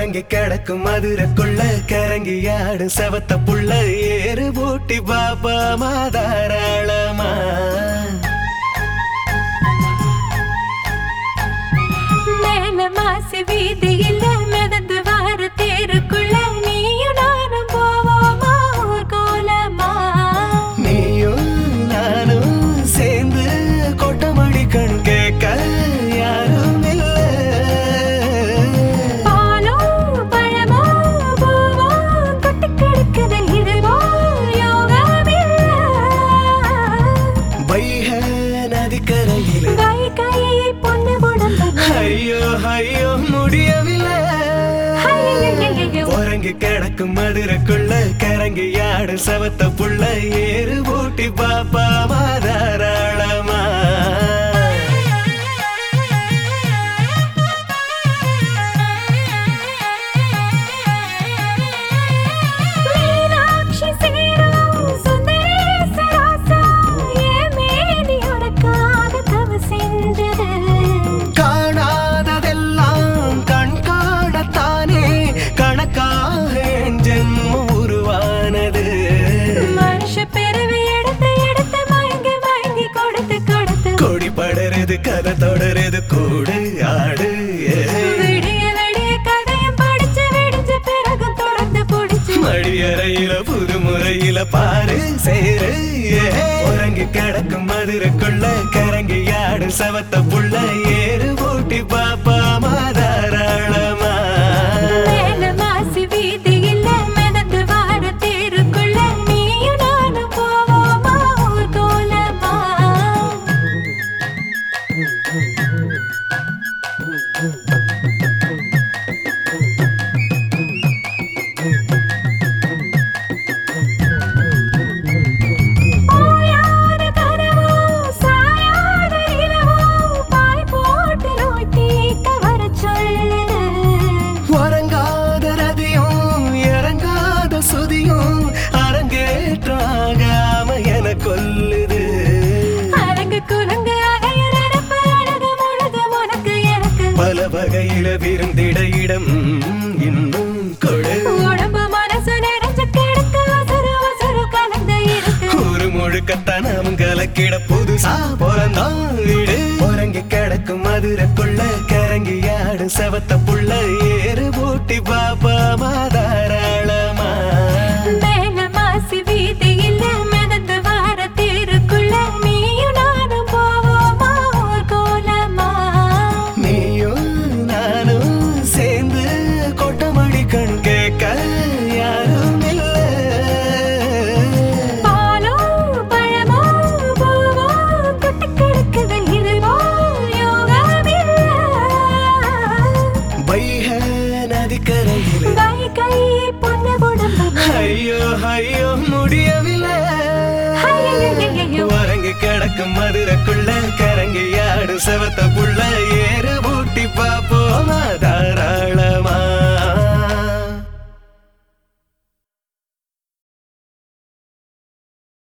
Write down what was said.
உறங்கி கிடக்கும் மதுரைக்குள்ள கரங்கி ஆடு செவத்த புள்ள ஏறு பூட்டி பாப்பா மாதாராளமா மேல மாசு வீதியில மிதந்து வார தேருக்குள்ள நீயும் நானும் போவோமா ஊர் கோலமா நீயும் நானும் சேர்ந்து கொட்டமடி கண் கேட்க யாரும் இல்ல பாலோ பழமோ பூவோ கொட்டி கிடக்குது இதுவோ யோகமில்ல வைக நதிக்கரையில கை கை பொண்ணு உடம்பு ஐயோ ஐயோ முடியவில்லை ஐயையையையோ. உறங்கி கிடக்கும் மதுரைக்குள்ள கரங்கி ஆடு சவத்த புள்ள ஏறு பூட்டி பாப்பா மாதாராளமா மீனாட்சி சேரும் சுந்தரேச ராசா, என் மேனி உனக்காக தவம் செஞ்சது. காணாததெல்லாம் கண் காணத்தானே கணக்காக என் ஜென்மம் உருவானது மனுஷ பிறவி எடுத்து எடுத்து மயங்கி மயங்கி கொடுத்து கொடுத்து கொடி படருது கதை தொடருது கூடு ஆடு ஏ. விடிய விடிய கதையும் படிச்சு விடிஞ்ச பிறகு தொடர்ந்து பிடிச்சு மடியறையில புது முறையில பாரு சேரு ஏ. உறங்கி கிடக்கும் மதுரைக்குள்ள கரங்கி ஆடு சவத்த புள்ள ஏறு பூட்டி பாப்பா மாதாராளமா மேல மாசி வீதியில மிதந்து வார தேருக்குள்ள நீயும் நானும் போவோமா ஊர் கோலமா ஓயாத கனவோ, சாயாத இரவோ, பாய் போட்டு நோய் தீர்க்க வரச் சொல்லுது. உறங்காத ரதியும் இறங்காத சுதியும் அரங்கேற்றாகாம என கொல்லுது அரங்கு குரங்கு அகைய நடப்பு அழகு முழுது உனக்கு எனக்கு. பல வகையில விருந்திட இடம் இன்னும் கொடு உடம்பு மனசு நிறைஞ்சு கிடக்கு, உசுரு உசுரு கலந்து இருக்கு. ஒரு முழுக்கத்தான் நாம் கலக்கிட புதுசா பிறந்தோம் வீடு உறங்கி கிடக்கும் மதுரைக்குள்ள கரங்கி ஆடு செவத்த புள்ள ஏறு பூட்டி பாப்பா மாதாராளமா மேல மாசி வீதியில மிதந்து வார தேருக்குள்ள நீயும் நானும் போவோமா ஊர் கோலமா நீயும் நானும் சேர்ந்து கொட்டமடி கண் கேட்க யாரும் இல்ல பாலோ பழமோ பூவோ கொட்டி கிடக்குது இதுவோ யோகமில்ல வைக நதிக்கரையில கை கை பொண்ணு உடம்பு ஐயோ ஐயோ முடியவில்லை ஐயையையையோ. உறங்கி கிடக்கும் மதுரைக்குள்ள கரங்கி ஆடு செவத்த புள்ள